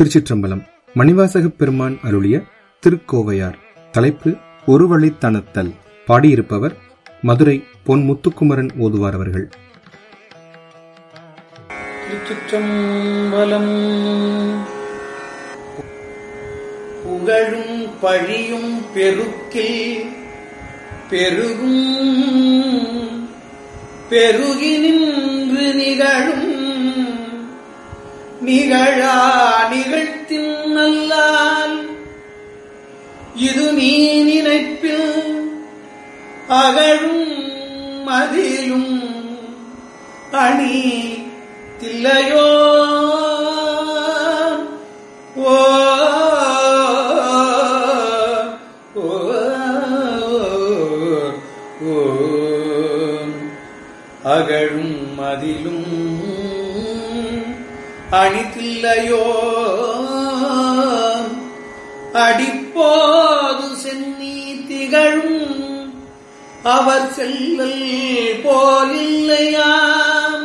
திருச்சிற்றம்பலம் மணிவாசகப் பெருமான் அருளிய திருக்கோவையார் தலைப்பு ஒரு வழித்தனத்தல் பாடியிருப்பவர் மதுரை பொன் முத்துக்குமரன் ஓதுவார் அவர்கள் திருச்சிற்றம்பலம் புகழும் பழியும் பெருக்கில் பெருகும் பெருகி நின்று நிகழும் நிகழா நிகழ்த்தின் நல்லால் இது நீ நினைப்பில் அகழும் மதிலும் அணி தில்லையோ ஓ ஓ, ஓ, அகழும் மதிலும் அணித்தில்லையோ அடிப்போது சென்னி திகழும் அவர் செல்லல் போலில்லையாம்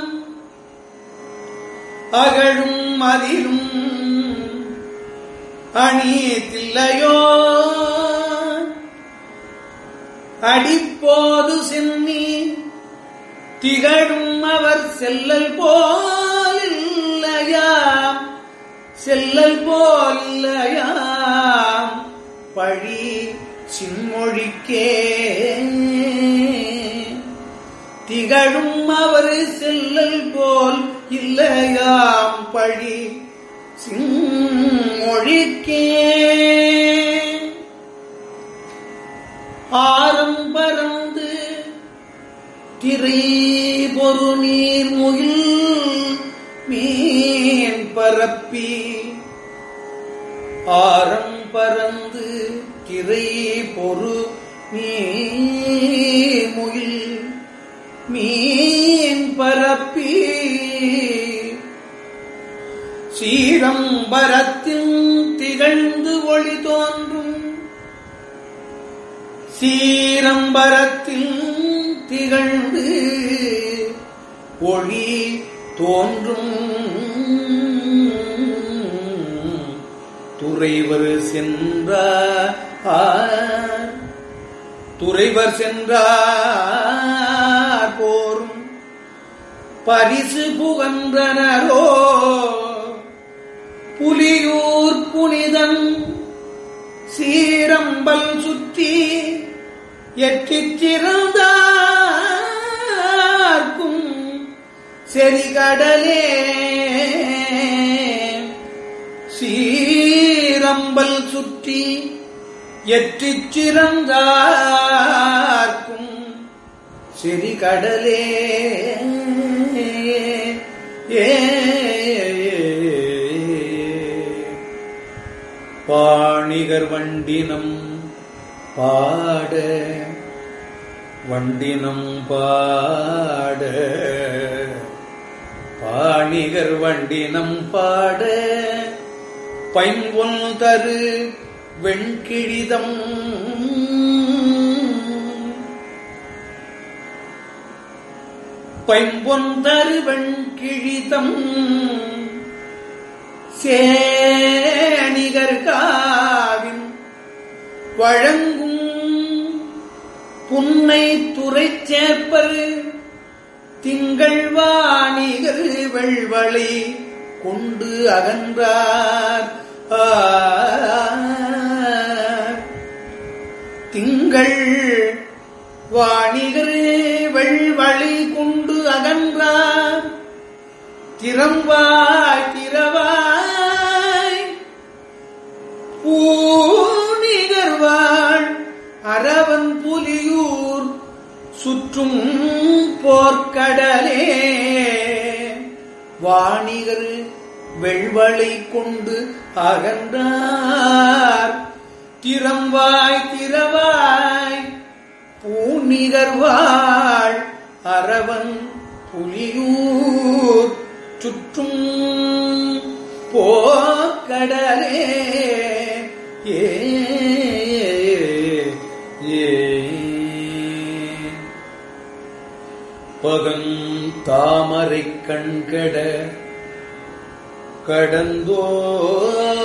அகழும் மதிலும் அணியத்தில்லையோ அடிப்போது சென்னி திகழும் அவர் செல்லல் போலில்லையாம் செல்லல் போலில்லையாம் பழி சின்மொழிக்கே திகழும் அவர் செல்லல் போல் இல்லையாம் பழி சின்மொழிக்கே ஆரம் பறந்து திரை பொரு நீர் முகில் மீன் பரப்பி ஆரம் பறந்து திரை பொரு நீர் முகில் மீன் பரப்பி சீரம்பரத்தில் திகழ்ந்து ஒளி தோன்றும் சீரம்பரத்தில் திகழ்ந்து ஒளி தோன்றும் துறைவர் சென்றார் துறைவர் சென்றார் போரும் பரிசு புகன்றனரோ புலியூர் புனிதன் சீரம்பல் சுற்றி எற்றிச் சிறந்தார்க்கும் செறிகடலே சீரம்பல் சுற்றி எற்றிச் சிறந்தார்க்கும் செறிகடலே ஏ பாணிகர் வண்டினம் பாட வண்டினம் பாட பாணிகர் வண்டினம் பாட பைம்பொன் தரு வெண்கிழிதம் பைம்பொன் தரு வெண்கிழிதம் சேணிகர் காவின் வழங்கும் புன்னை துறை சேர்ப்பர் திங்கள் வாணிகர் வெள்வளை கொண்டு அகன்றார் திங்கள் வாணிகர் வெள்வளை கொண்டு அகன்றார் திறம்பாய் திறவாய் பூநிகர்வாள் அரவன் புலியூர் சுற்றும் போர்க்கடலே வாணிகர் வெள்வளை கொண்டு அகன்றார் திறம்பாய் திறவாய் பூநிகர்வாள் அரவன் புலியூர் சுற்றும் போக்கடலே ஏ ஏ பகன் தாமரை கண்கட கடந்தோ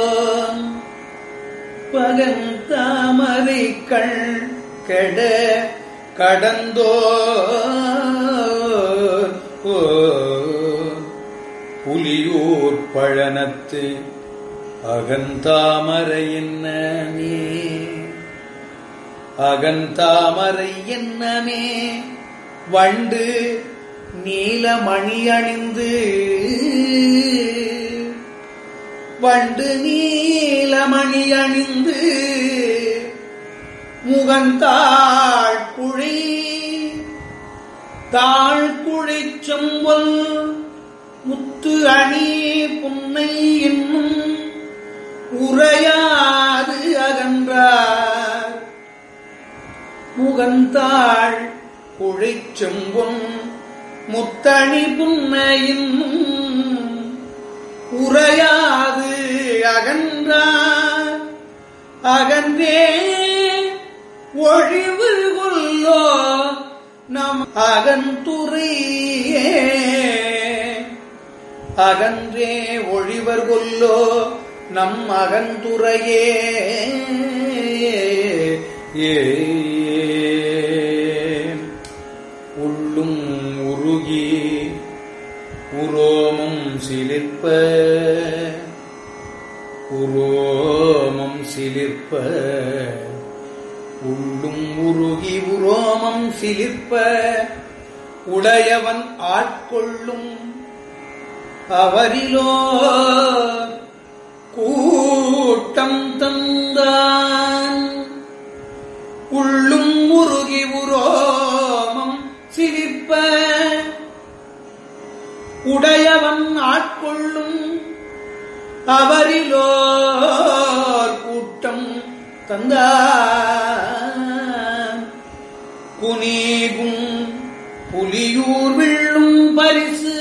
பகன் தாமரைக்கள் கெட கடந்தோ புலியூர் பழனத்து அகந்தாமரை என்னமே அகந்தாமரை என்னமே வண்டு நீலமணி அணிந்து வண்டு நீலமணி அணிந்து முகந்தாள் குழி தாழ் குழை செம்பொல் முத்து அணி புன்னை என்னும் உரையாது அகன்றார் முகந்தாள் குழை செம்பொன் முத்தணி புன்னையின் உரையாது அகன்றார் அகன்றே ஒழிவு கொல்லோ நம் அகந்துறையே அகன்றே ஒழிவர் கொல்லோ நம் அகந்துறையே ஏ உள்ளும் உருகி உரோமம் சிலிர்ப்ப உரோமம் சிலிர்ப்ப உள்ளும் உருகி உரோமம் சிலிர்ப்ப உடையவன் ஆட்கொள்ளும் அவரிலோ கூட்டம் தந்தான் உள்ளும் உருகி உரோமம் சிலிர்ப்ப உடையவன் ஆட்கொள்ளும் அவரிலோ கூட்டம் தந்தான் குனீகும் புலியூர் விள்ளும் பரிசு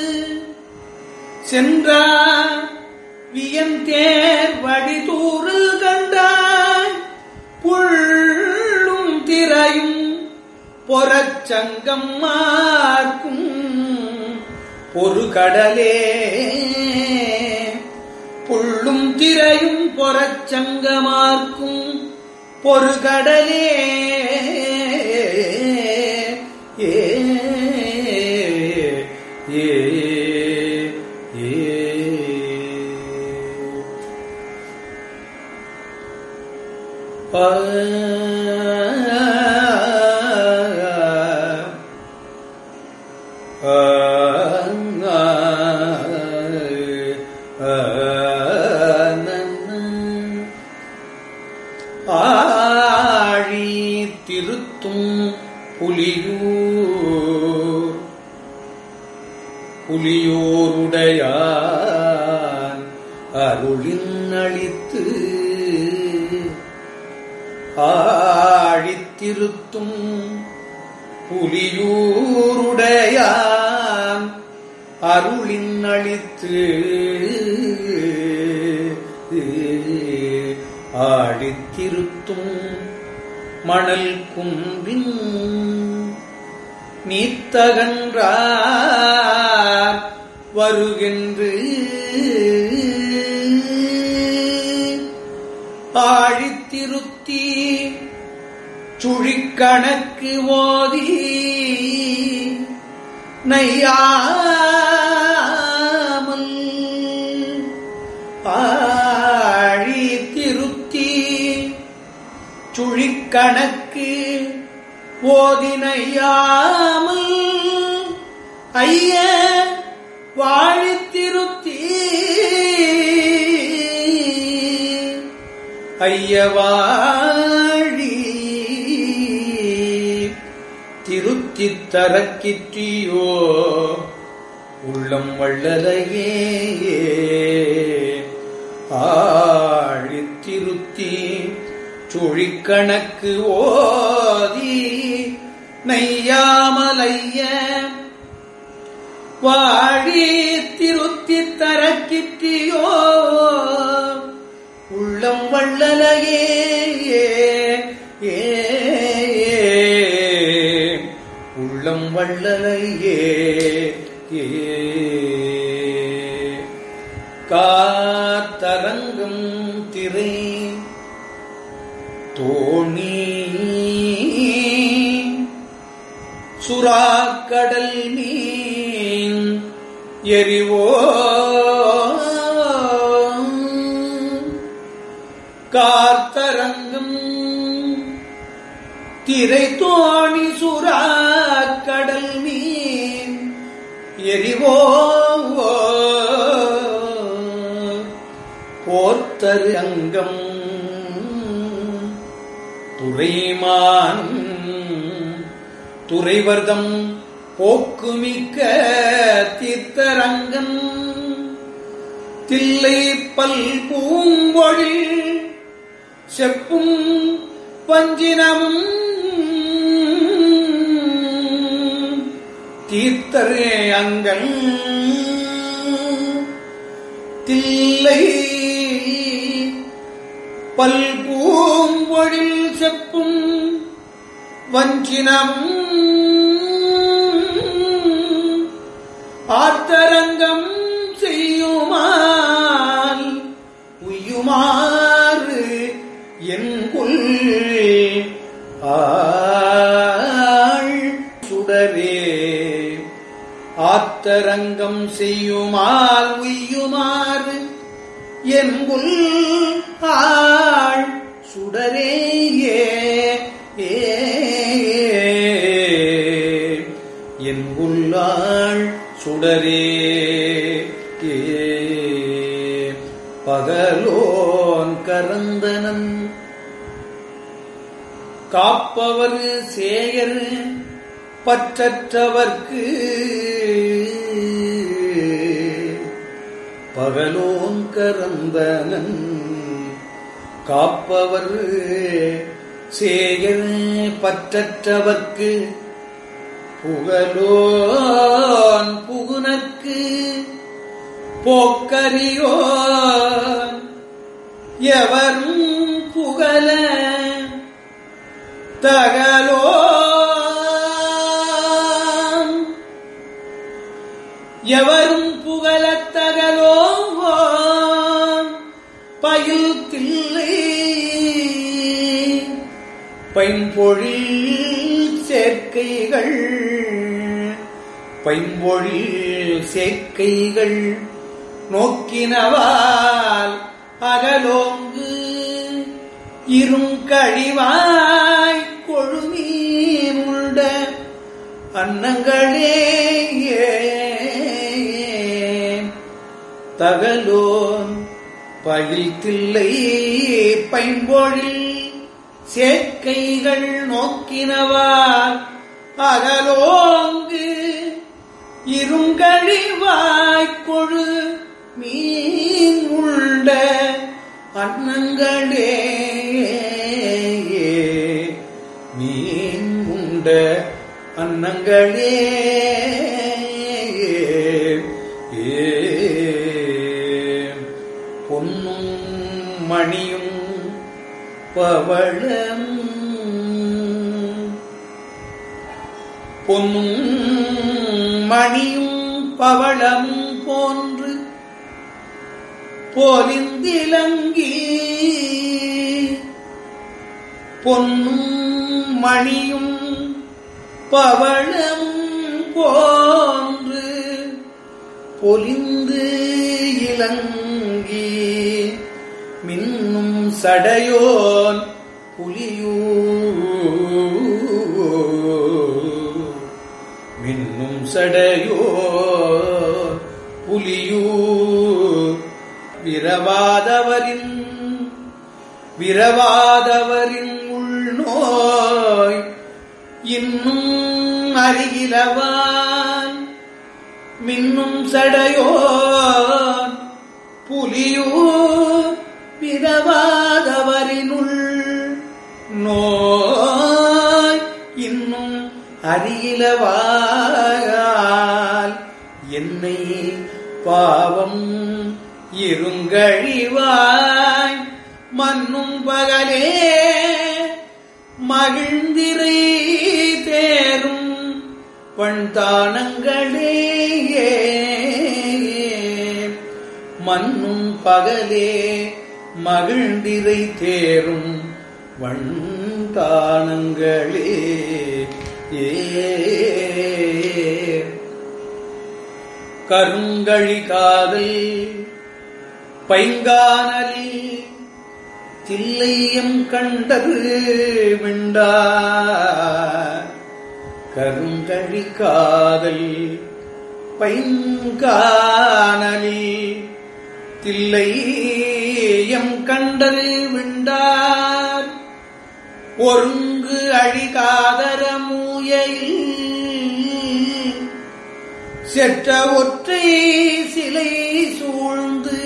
சென்றார் வியந்தேர் வடிதூரில் கண்டாய் புள்ளும் திரையும் பொறச்சங்கம் மார்க்கும் ஒரு கடலே புள்ளும் திரையும் பொறச்சங்கமார்க்கும் பொறு கடலே ஏ ஏ ஏ ஆழி திருத்தும் புலியூர் புலியோருடையான் அருளின் அளித்து ஆழித்திருத்தும் புலியூருடையான் அருளின் அளித்து ஆழித்திருத்தும் மணல் குன்றின் நீத்தகன்றார் வருகின்று ஆழித்திருத்தி சுழிக்கணக்கு ஓதி நையாமல் ஆழி திருத்தி சுழிக்கணக்கு ஓதினையாமல் ஐய வாழித்திருத்தி ஐயவாழி திருத்தித் தரக்கிற்றியோ உள்ளம் வள்ளலையே ஆழித்திருத்தி சுழிக்கணக்கு ஓதி நையாமலைய வாழி திருத்தி தரக்கிற்றியோ உள்ளம் வள்ளலையே ஏ உள்ளம் வள்ளலையே ஏ காத்தரங்கும் திரை தோணி சுறாக்கடல் மீன் எரிவோ கார்த்தரங்கும் திரை தோணி சுறாக்கடல் மீன் எரிவோ போர்த்தரு அங்கம் துறைமான் துறைவர்தம் போக்குமிக்க தீர்த்தரங்கம் தில்லை பல் பூங்கொழில் செப்பும் பஞ்சினமும் தீர்த்தரே அங்கள் தில்லை பல் பூம்பொழில் செப்பும் வஞ்சினமும் ஆர்த்தரங்கம் செய்யுமால் உய்யுமாறு என்குள் ஆள் சுடரே ஆத்தரங்கம் செய்யுமால் உய்யுமாறு என்குள் ஆள் சுடரேயே ஏ என் உள்ளாள் சுடரே ஏ பகலோன் கரந்தனன் காப்பவர் சேயர் பற்றற்றவர்க்கு பகலோன் கரந்தனன் காப்பவர் சேயர் பற்றற்றவர்க்கு புகழோன் புகுனக்கு போக்கரியோன் எவரும் புகழ தகலோன் எவரும் புகழத் தகலோன் பயுத்தில்லை பைம்பொழில் சேர்க்கைகள் பைம்பொழில் சேர்க்கைகள் நோக்கினவால் அகலோங்கு இருங்கழிவாய் கொழுமீன் உள்ள அன்னங்களே தகலோன் பயில் தில்லை பைம்பொழில் சேர்க்கைகள் நோக்கினவால் அகலோங்கு இருங்கழிவாய் கொழு மீன் உள்ள அன்னங்களே மீன் உண்ட அன்னங்களே ஏ பொன்னும் மணியும் பவளம் பொன்னும் மணியும் பவளமும் போன்று போலிந்திலங்கி பொன்னும் மணியும் பவளமும் போன்று பொலிந்து இலங்கி மின்னும் சடையோன் புலியூ மின்னும் சடையோ புலியூ விரவாதவரின் விரவாதவரின் உள்நோய் இன்னும் அருகிலவான் மின்னும் சடையோன் புலியூ விரவாதவரினுள் நோய் இன்னும் அறியிலவாயால் என்னை பாவம் இருங்கழிவாய் மண்ணும் பகலே மகிழ்ந்திரை தேரும் பண்தானங்களே மண்ணும் பகலே மகிழ்ந்திரை தேரும் வண்தானங்களே ஏ கருங்கழி காதல் பைங்கானலில் தில்லையம் கண்டது விண்டா கருங்கழி காதல் பைங்கானலில் தில்லையம் கண்டது விண்டார் ஒருங்கு அழிகாதர மூயையில் செற்ற ஒற்றை சிலை சூழ்ந்து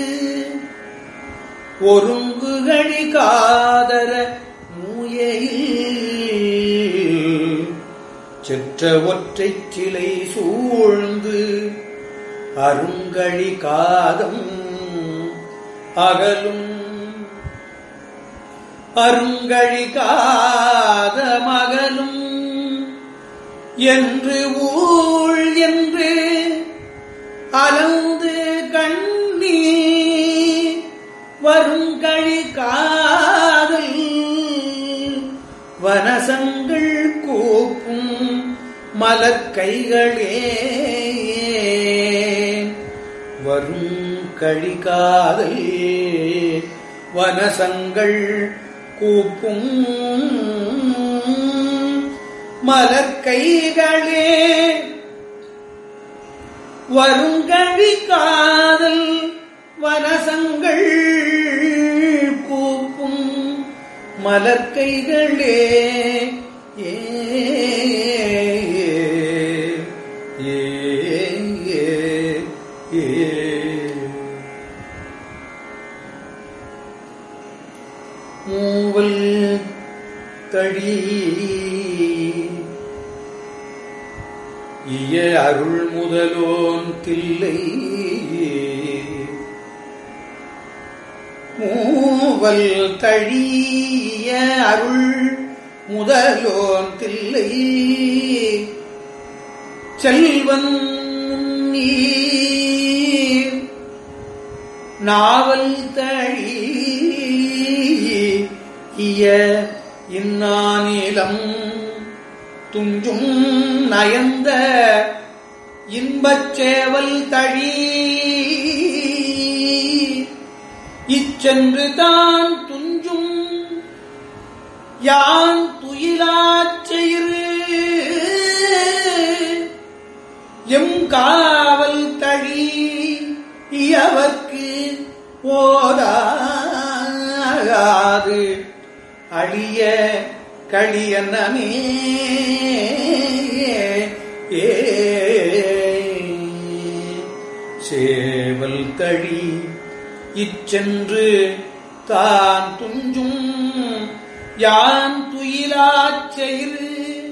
ஒருங்குகழி காதர மூயையில் செற்ற ஒற்றை சிலை சூழ்ந்து அருங்கழி காதம் அகலும் அருங்கழி காதமகலும் என்று ஊழ் என்று அலந்து கண்ணீ வருங்கழி காதல் வனசங்கள் கூப்பும் மலர்கைகளே வரும் கழிகாதல் வனசங்கள் கூப்பும் மலர்கைகளே வருங்கழி காதல் வனசங்கள் கூப்பும் மலர்கைகளே ஏ ஏ ஏ ஏ மூவல் தழி இய அருள் முதலோன் தில்லை மூவல் தழிய அருள் முதலோன் தில்லை செல்வன் நீர் நாவல் தழி இய இந்நானிலம் துஞ்சும் நயந்த இன்பச் சேவல் தழி இச்சென்று தான் துஞ்சும் யான் துயிலாச் செய்து எம் காவல் தழி இயவர்க்கு ஓதாது அழிய களியனமே ஏ சேவல் தழி இச்சென்று தான் துஞ்சும் யான் துயிலாச் செய்து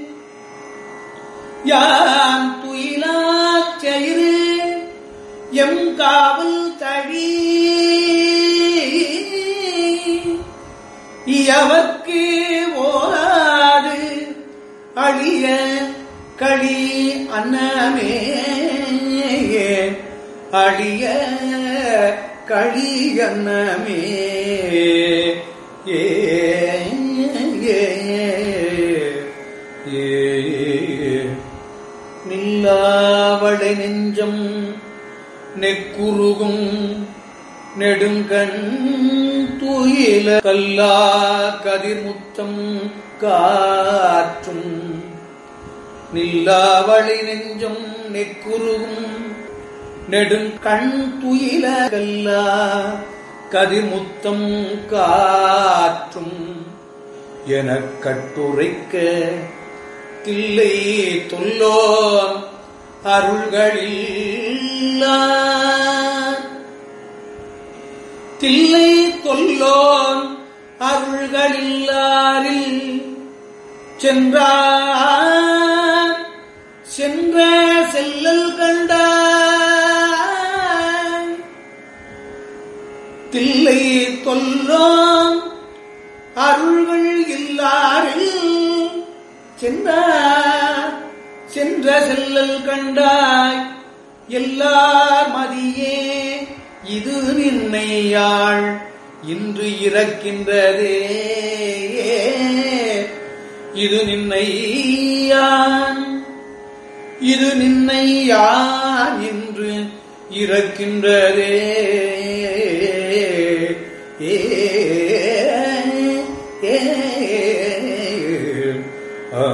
யான் துயிலாச் செய்து எம் காவல் தழி இயவர்க்கு ஓராது அழிய களி அன்னமே அழிய களி அன்னமே ஏ ஏ ஏ நில்லாவளை நெஞ்சம் நெக்குருகும் நெடுங்கண் துயில கல்லா கதிர்முத்தம் காற்றும் நில்லாவளை நெஞ்சம் நெக்குருகும் நெடுங்கண் துயில கல்லா கதிர்முத்தம் காற்றும் எனக் கட்டுரைக்க தில்லை தொல்லோன் அருள்களில் தில்லை தொல்லோன் அருள்களில்லாரில் சென்றார் சென்ற செல்லல் கண்டாய் தில்லை தொல்லோன் அருள்கள் இல்லாரில் சென்றார் சென்ற செல்லல் கண்டாய் எல்லார் மதியே இது நின்னையாள் இன்று இறக்கின்றதே இது நின்னை யான் இது நின்னை யான் என்று இறக்கின்றதே ஏ ஏ ஆ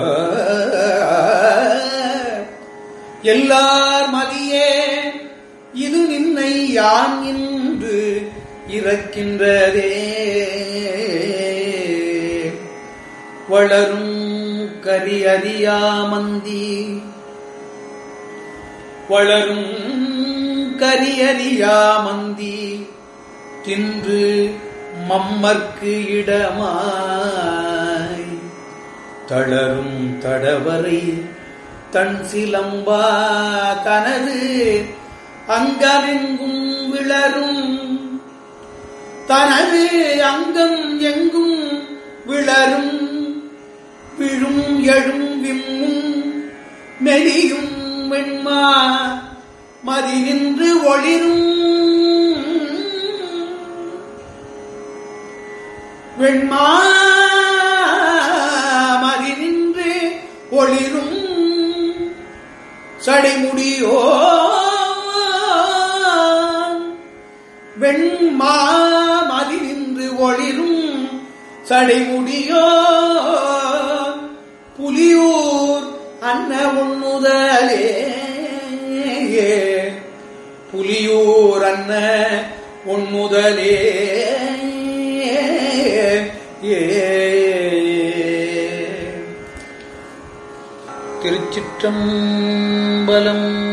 எல்லார் மதியே இது நின்னை யான் என்று இறக்கின்றதே வளரும் கரியறியாமந்தி வளரும் கரியறியாமந்தி தின்று மம்மர்க்கு இடமாய் தளரும் தடவரை தன் சிலம்பா கனது அங்கமெங்கும் விளரும் தனது அங்கம் எங்கும் விளரும் விழும் எழும் விம்மும் மெலியும் வெண்மா மதிநின்று ஒளிரும் வெண்மா மதிநின்று ஒளிரும் சடைமுடியோ வெண்மா மதிநின்று ஒளிரும் சடைமுடியோ புலியூர் அன்ன உண்ணுதலே புலியூர் அன்ன உண்ணுதலே ஏ திருச்சிற்றம்பலம்